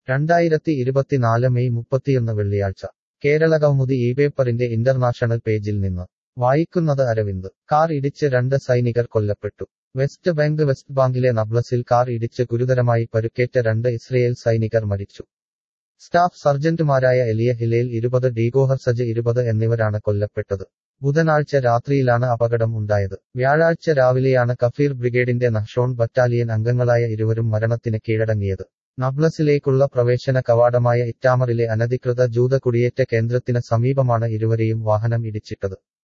രണ്ടായിരത്തി ഇരുപത്തിനാല് മെയ് മുപ്പത്തിയൊന്ന് വെള്ളിയാഴ്ച കേരള കൗമുദി ഈ പേപ്പറിന്റെ ഇന്റർനാഷണൽ പേജിൽ നിന്ന് വായിക്കുന്നത് അരവിന്ദ് കാർ ഇടിച്ച് രണ്ട് സൈനികർ കൊല്ലപ്പെട്ടു വെസ്റ്റ് ബാങ്ക് വെസ്റ്റ് ബാങ്കിലെ നബ്ലസിൽ കാർ ഇടിച്ച് ഗുരുതരമായി പരുക്കേറ്റ രണ്ട് ഇസ്രയേൽ സൈനികർ മരിച്ചു സ്റ്റാഫ് സർജന്റുമാരായ എലിയ ഹിലേൽ ഇരുപത് ഡീഗോഹർ സജ് ഇരുപത് എന്നിവരാണ് കൊല്ലപ്പെട്ടത് ബുധനാഴ്ച രാത്രിയിലാണ് അപകടം ഉണ്ടായത് വ്യാഴാഴ്ച രാവിലെയാണ് കഫീർ ബ്രിഗേഡിന്റെ നഹ്ഷോൺ ബറ്റാലിയൻ അംഗങ്ങളായ ഇരുവരും മരണത്തിന് കീഴടങ്ങിയത് നബ്ലസിലേക്കുള്ള പ്രവേശന കവാടമായ ഇറ്റാമറിലെ അനധികൃത ജൂത കുടിയേറ്റ കേന്ദ്രത്തിന് സമീപമാണ് ഇരുവരെയും വാഹനം ഇടിച്ചിട്ടത്